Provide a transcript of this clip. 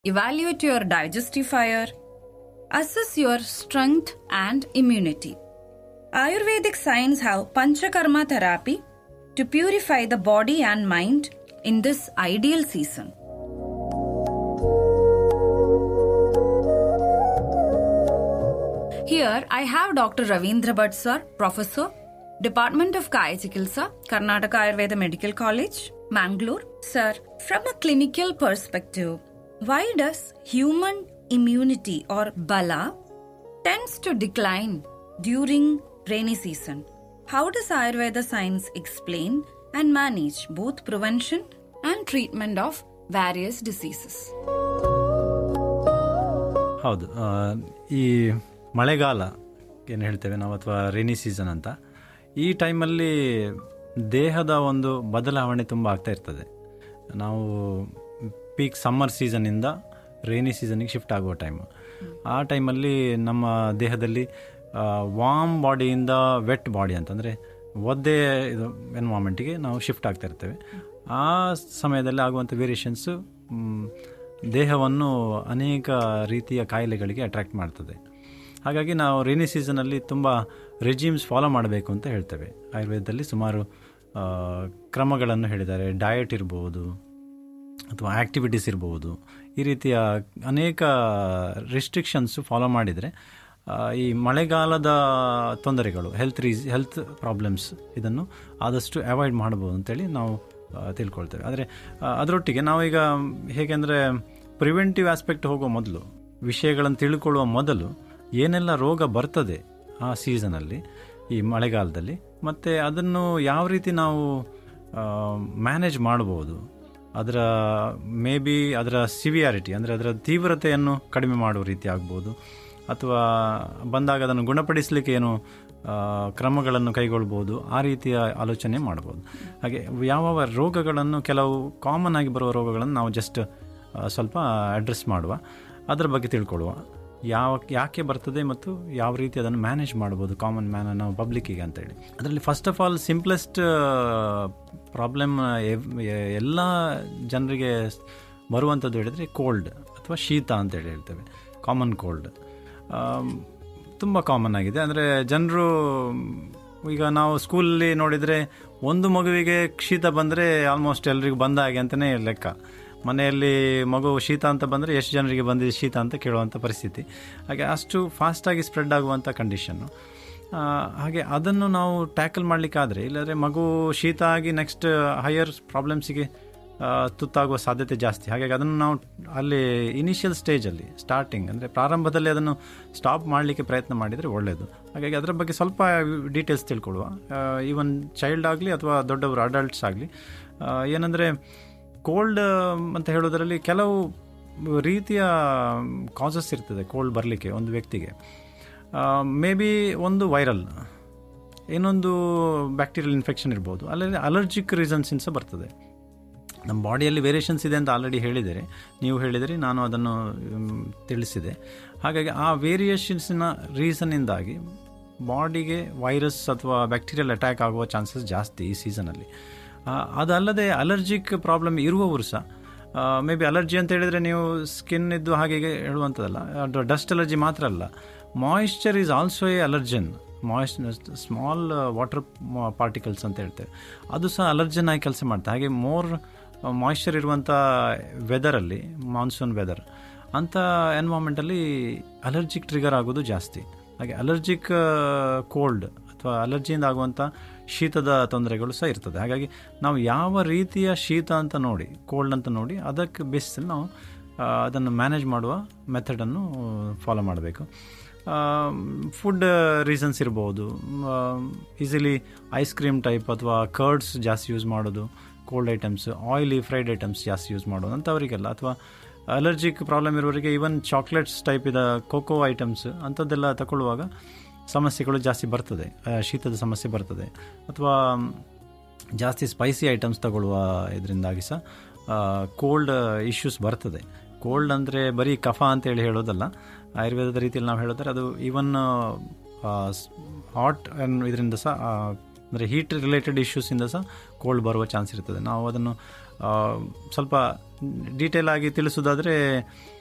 evaluate your digestive fire, assess your strength and immunity. Ayurvedic science have Panchakarma therapy to purify the body and mind in this ideal season. Here I have Dr. Ravindra Bhatt sir, Professor, Department of Kaya Chikitsa, Karnataka Ayurveda Medical College, Mangalore. Sir, from a clinical perspective, why does human immunity or bala tends to decline during rainy season? How does Ayurveda science explain and manage both prevention and treatment of various diseases? ಹೌದು ಆ, ಈ ಮಳೆಗಾಲ ಏನು ಹೇಳ್ತೇವೆ ನಾವು ಅಥವಾ rainy season ಅಂತ ಈ ಟೈಮಲ್ಲಿ ದೇಹದ ಒಂದು ಬದಲಾವಣೆ ತುಂಬ ಆಗ್ತಾ ಇರ್ತದೆ ನಾವು ಪೀಕ್ ಸಮ್ಮರ್ ಸೀಸನ್ನಿಂದ ರೇನಿ ಸೀಸನ್ಗೆ ಶಿಫ್ಟ್ ಆಗುವ ಟೈಮು ಆ ಟೈಮಲ್ಲಿ ನಮ್ಮ ದೇಹದಲ್ಲಿ ವಾಮ್ ಬಾಡಿಯಿಂದ ವೆಟ್ ಬಾಡಿ ಅಂತಂದರೆ ಒದ್ದೆ ಇದು ಎನ್ವಾಮೆಂಟಿಗೆ ನಾವು ಶಿಫ್ಟ್ ಆಗ್ತಾ ಇರ್ತೇವೆ ಆ ಸಮಯದಲ್ಲಿ ಆಗುವಂಥ ವೇರಿಯೇಷನ್ಸು ದೇಹವನ್ನು ಅನೇಕ ರೀತಿಯ ಕಾಯಿಲೆಗಳಿಗೆ ಅಟ್ರಾಕ್ಟ್ ಮಾಡ್ತದೆ ಹಾಗಾಗಿ ನಾವು ರೇನಿ ಸೀಸನಲ್ಲಿ ತುಂಬ ರೆಜಿಮ್ಸ್ ಫಾಲೋ ಮಾಡಬೇಕು ಅಂತ ಹೇಳ್ತೇವೆ ಆಯುರ್ವೇದದಲ್ಲಿ ಸುಮಾರು ಆ, ಕ್ರಮಗಳನ್ನು ಹೇಳಿದ್ದಾರೆ ಡಯಟ್ ಇರ್ಬೋದು ಅಥವಾ ಆ್ಯಕ್ಟಿವಿಟೀಸ್ ಇರ್ಬೋದು ಈ ರೀತಿಯ ಅನೇಕ ರಿಸ್ಟ್ರಿಕ್ಷನ್ಸು ಫಾಲೋ ಮಾಡಿದರೆ ಆ, ಈ ಮಳೆಗಾಲದ ತೊಂದರೆಗಳು ಹೆಲ್ತ್ ರೀಸ್ ಹೆಲ್ತ್ ಪ್ರಾಬ್ಲಮ್ಸ್ ಇದನ್ನು ಆದಷ್ಟು ಅವಾಯ್ಡ್ ಮಾಡ್ಬೋದು ಅಂತೇಳಿ ನಾವು ಆ, ತಿಳ್ಕೊಳ್ತೇವೆ ಆದರೆ ಅದರೊಟ್ಟಿಗೆ ನಾವೀಗ ಹೇಗೆಂದರೆ ಪ್ರಿವೆಂಟಿವ್ ಆಸ್ಪೆಕ್ಟ್ ಹೋಗೋ ಮೊದಲು ವಿಷಯಗಳನ್ನು ತಿಳ್ಕೊಳ್ಳುವ ಮೊದಲು ಏನೆಲ್ಲ ರೋಗ ಬರ್ತದೆ ಆ ಸೀಸನಲ್ಲಿ ಈ ಮಳೆಗಾಲದಲ್ಲಿ ಮತ್ತು ಅದನ್ನು ಯಾವ ರೀತಿ ನಾವು ಮ್ಯಾನೇಜ್ ಮಾಡ್ಬೋದು ಅದರ ಮೇ ಬಿ ಅದರ ಸಿವಿಯಾರಿಟಿ ಅಂದರೆ ಅದರ ತೀವ್ರತೆಯನ್ನು ಕಡಿಮೆ ಮಾಡುವ ರೀತಿ ಆಗ್ಬೋದು ಅಥವಾ ಬಂದಾಗ ಅದನ್ನು ಗುಣಪಡಿಸಲಿಕ್ಕೆ ಏನು ಆ, ಕ್ರಮಗಳನ್ನು ಕೈಗೊಳ್ಬೋದು ಆ ರೀತಿಯ ಆಲೋಚನೆ ಮಾಡ್ಬೋದು ಹಾಗೆ ಯಾವ ರೋಗಗಳನ್ನು ಕೆಲವು ಕಾಮನ್ ಆಗಿ ಬರುವ ರೋಗಗಳನ್ನು ನಾವು ಜಸ್ಟ್ ಸ್ವಲ್ಪ ಅಡ್ರೆಸ್ ಮಾಡುವ ಅದರ ಬಗ್ಗೆ ತಿಳ್ಕೊಳ್ಳುವ ಯಾವ ಯಾಕೆ ಬರ್ತದೆ ಮತ್ತು ಯಾವ ರೀತಿ ಅದನ್ನು ಮ್ಯಾನೇಜ್ ಮಾಡ್ಬೋದು ಕಾಮನ್ ಮ್ಯಾನ್ ನಾವು ಪಬ್ಲಿಕ್ಕಿಗೆ ಅಂತೇಳಿ ಅದರಲ್ಲಿ first of all simplest problem ಎಲ್ಲ ಜನರಿಗೆ ಬರುವಂಥದ್ದು ಹೇಳಿದರೆ ಕೋಲ್ಡ್ ಅಥವಾ ಶೀತ ಅಂತೇಳಿ ಹೇಳ್ತೇವೆ ಕಾಮನ್ ಕೋಲ್ಡ್ ತುಂಬ ಕಾಮನ್ ಆಗಿದೆ ಅಂದರೆ ಜನರು ಈಗ ನಾವು ಸ್ಕೂಲಲ್ಲಿ ನೋಡಿದರೆ ಒಂದು ಮಗುವಿಗೆ ಶೀತ ಬಂದರೆ ಆಲ್ಮೋಸ್ಟ್ ಎಲ್ರಿಗೂ ಬಂದ ಹಾಗೆ ಅಂತಲೇ ಲೆಕ್ಕ ಮನೆಯಲ್ಲಿ ಮಗು ಶೀತ ಅಂತ ಬಂದರೆ ಎಷ್ಟು ಜನರಿಗೆ ಬಂದಿದೆ ಶೀತ ಅಂತ ಕೇಳುವಂಥ ಪರಿಸ್ಥಿತಿ ಹಾಗೆ ಅಷ್ಟು ಫಾಸ್ಟಾಗಿ ಸ್ಪ್ರೆಡ್ ಆಗುವಂಥ ಕಂಡೀಷನ್ನು ಹಾಗೆ ಅದನ್ನು ನಾವು ಟ್ಯಾಕಲ್ ಮಾಡಲಿಕ್ಕಾದರೆ ಇಲ್ಲಾಂದರೆ ಮಗು ಶೀತ ಆಗಿ ನೆಕ್ಸ್ಟ್ ಹೈಯರ್ ಪ್ರಾಬ್ಲಮ್ಸಿಗೆ ತುತ್ತಾಗುವ ಸಾಧ್ಯತೆ ಜಾಸ್ತಿ ಹಾಗಾಗಿ ಅದನ್ನು ನಾವು ಅಲ್ಲಿ ಇನಿಷಿಯಲ್ ಸ್ಟೇಜಲ್ಲಿ ಸ್ಟಾರ್ಟಿಂಗ್ ಅಂದರೆ ಪ್ರಾರಂಭದಲ್ಲಿ ಅದನ್ನು ಸ್ಟಾಪ್ ಮಾಡಲಿಕ್ಕೆ ಪ್ರಯತ್ನ ಮಾಡಿದರೆ ಒಳ್ಳೆಯದು ಹಾಗಾಗಿ ಅದರ ಬಗ್ಗೆ ಸ್ವಲ್ಪ ಡೀಟೇಲ್ಸ್ ತಿಳ್ಕೊಳ್ಳುವ ಈವನ್ ಚೈಲ್ಡ್ ಆಗಲಿ ಅಥವಾ ದೊಡ್ಡವರು ಅಡಲ್ಟ್ಸ್ ಆಗಲಿ ಏನಂದರೆ ಕೋಲ್ಡ್ ಅಂತ ಹೇಳೋದರಲ್ಲಿ ಕೆಲವು ರೀತಿಯ ಕಾಸಸ್ ಇರ್ತದೆ ಕೋಲ್ಡ್ ಬರಲಿಕ್ಕೆ ಒಂದು ವ್ಯಕ್ತಿಗೆ ಮೇ ಬಿ ಒಂದು ವೈರಲ್ ಇನ್ನೊಂದು ಬ್ಯಾಕ್ಟೀರಿಯಲ್ ಇನ್ಫೆಕ್ಷನ್ ಇರ್ಬೋದು ಅಲ್ಲದೆ ಅಲರ್ಜಿಕ್ ರೀಸನ್ಸಿಂದ ಸಹ ಬರ್ತದೆ ನಮ್ಮ ಬಾಡಿಯಲ್ಲಿ ವೇರಿಯೇಷನ್ಸ್ ಇದೆ ಅಂತ ಆಲ್ರೆಡಿ ಹೇಳಿದರೆ ನೀವು ಹೇಳಿದರೆ ನಾನು ಅದನ್ನು ಮ್, ತಿಳಿಸಿದೆ ಹಾಗಾಗಿ ಆ ವೇರಿಯೇಷನ್ಸಿನ ರೀಸನ್ನಿಂದಾಗಿ ಬಾಡಿಗೆ ವೈರಸ್ ಅಥವಾ ಬ್ಯಾಕ್ಟೀರಿಯಲ್ ಅಟ್ಯಾಕ್ ಆಗುವ ಚಾನ್ಸಸ್ ಜಾಸ್ತಿ ಈ ಸೀಸನಲ್ಲಿ ಅದಲ್ಲದೆ ಅಲರ್ಜಿಕ್ ಪ್ರಾಬ್ಲಮ್ ಇರುವವರು ಸಹ ಮೇ ಬಿ ಅಲರ್ಜಿ ಅಂತ ಹೇಳಿದರೆ ನೀವು ಸ್ಕಿನ್ ಇದ್ದು ಹಾಗೆ ಹೀಗೆ ಹೇಳುವಂಥದ್ದಲ್ಲ ಅದು ಡಸ್ಟ್ ಅಲರ್ಜಿ ಮಾತ್ರ ಅಲ್ಲ moisture is also a allergen moist small water particles ಅಂತ ಹೇಳ್ತೇವೆ ಅದು ಸಹ ಅಲರ್ಜನ್ ಆಗಿ ಕೆಲಸ ಮಾಡ್ತದೆ ಹಾಗೆ ಮೋರ್ ಮಾಯಿಶ್ಚರ್ ಇರುವಂಥ ವೆದರಲ್ಲಿ ಮಾನ್ಸೂನ್ ವೆದರ್ ಅಂಥ ಎನ್ವಾಮೆಂಟಲ್ಲಿ ಅಲರ್ಜಿಕ್ ಟ್ರಿಗರ್ ಆಗೋದು ಜಾಸ್ತಿ ಹಾಗೆ ಅಲರ್ಜಿಕ್ ಕೋಲ್ಡ್ ಅಥವಾ ಅಲರ್ಜಿಯಿಂದ ಆಗುವಂಥ ಶೀತದ ತೊಂದರೆಗಳು ಸಹ ಇರ್ತದೆ ಹಾಗಾಗಿ ನಾವು ಯಾವ ರೀತಿಯ ಶೀತ ಅಂತ ನೋಡಿ ಕೋಲ್ಡ್ ಅಂತ ನೋಡಿ ಅದಕ್ಕೆ ಬೇಸಿಸಲ್ಲಿ ನಾವು ಆ, ಅದನ್ನು ಮ್ಯಾನೇಜ್ ಮಾಡುವ ಮೆಥಡನ್ನು ಫಾಲೋ ಮಾಡಬೇಕು ಫುಡ್ ರೀಸನ್ಸ್ ಇರ್ಬೋದು ಈಸಿಲಿ ಐಸ್ ಕ್ರೀಮ್ ಟೈಪ್ ಅಥವಾ ಕರ್ಡ್ಸ್ ಜಾಸ್ತಿ ಯೂಸ್ ಮಾಡೋದು cold items oily fried items ಜಾಸ್ತಿ ಯೂಸ್ ಮಾಡೋದು ಅಂಥವರಿಗೆಲ್ಲ ಅಥವಾ ಅಲರ್ಜಿಕ್ ಪ್ರಾಬ್ಲಮ್ ಇರೋರಿಗೆ ಈವನ್ ಚಾಕ್ಲೇಟ್ಸ್ ಟೈಪ್ ಇದ ಕೋಕೋ ಐಟಮ್ಸ್ ಅಂಥದ್ದೆಲ್ಲ ತಗೊಳ್ಳುವಾಗ ಸಮಸ್ಯೆಗಳು ಜಾಸ್ತಿ ಬರ್ತದೆ ಆ, ಶೀತದ ಸಮಸ್ಯೆ ಬರ್ತದೆ ಅಥವಾ ಜಾಸ್ತಿ ಸ್ಪೈಸಿ ಐಟಮ್ಸ್ ತಗೊಳ್ಳುವ ಇದರಿಂದಾಗಿ ಸಹ ಕೋಲ್ಡ್ ಇಶ್ಯೂಸ್ ಬರ್ತದೆ ಕೋಲ್ಡ್ ಅಂದರೆ ಬರೀ ಕಫ ಅಂತೇಳಿ ಹೇಳೋದಲ್ಲ ಆಯುರ್ವೇದದ ರೀತಿಯಲ್ಲಿ ನಾವು ಹೇಳಿದ್ರೆ ಅದು ಈವನ್ ಹಾಟ್ ಇದರಿಂದ ಸಹ ಅಂದರೆ ಹೀಟ್ ರಿಲೇಟೆಡ್ ಇಶ್ಯೂಸಿಂದ ಸಹ ಕೋಲ್ಡ್ ಬರುವ ಚಾನ್ಸ್ ಇರ್ತದೆ ನಾವು ಅದನ್ನು ಸ್ವಲ್ಪ ಡೀಟೇಲ್ ಆಗಿ ತಿಳಿಸೋದಾದರೆ